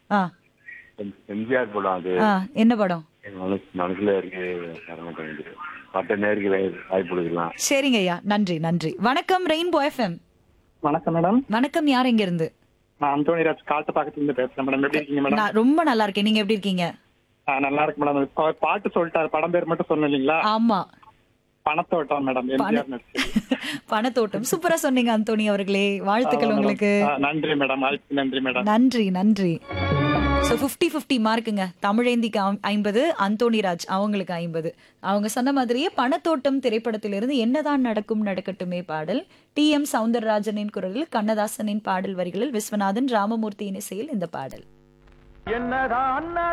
ஆ M- MGR படம் அது ஆ என்ன படம் என் மனசு மனசுல இருக்கு வரமாட்டேங்குது மற்ற நேருக்கு வாய்ப்பு கொடுக்கலாம் சரிங்க ஐயா நன்றி நன்றி வணக்கம் ரெயின்போ எஃப்எம் வணக்கம் மேடம் வணக்கம் யார் எங்க இருந்து நான் அந்தோனி ராஜ் காட்டு பக்கத்துல இருந்து பேசுறேன் மேடம் எப்படி இருக்கீங்க மேடம் நான் ரொம்ப நல்லா இருக்கேன் நீங்க எப்படி இருக்கீங்க ஆ, நல்லா இருக்கு மேடம் இப்ப அவர் பாட்டு சொல்லிட்டாரு படம் பேர் மட்டும் சொன்னேன் இல்லைங்களா ஆமா பணத்தோட்டம் மேடம் எம்ஜிஆர் நடிச்சது பணத்தோட்டம் சூப்பரா சொன்னீங்க அந்தோணி அவர்களே வாழ்த்துக்கள் உங்களுக்கு ஆ, நன்றி மேடம் வாழ்த்து நன்றி மேடம் நன்றி நன்றி ஸோ ஃபிஃப்டி ஃபிஃப்டி மார்க்குங்க தமிழேந்திக்கு ஐம்- ஐம்பது அந்தோணிராஜ் அவங்களுக்கு ஐம்பது அவங்க சொன்ன மாதிரியே பணத்தோட்டம் திரைப்படத்திலிருந்து என்னதான் நடக்கும் நடக்கட்டுமே பாடல் டி எம் சவுந்தரராஜனின் குரலில் கண்ணதாசனின் பாடல் வரிகளில் விஸ்வநாதன் ராமமூர்த்தியின் இசையில் இந்த பாடல் என்னதான்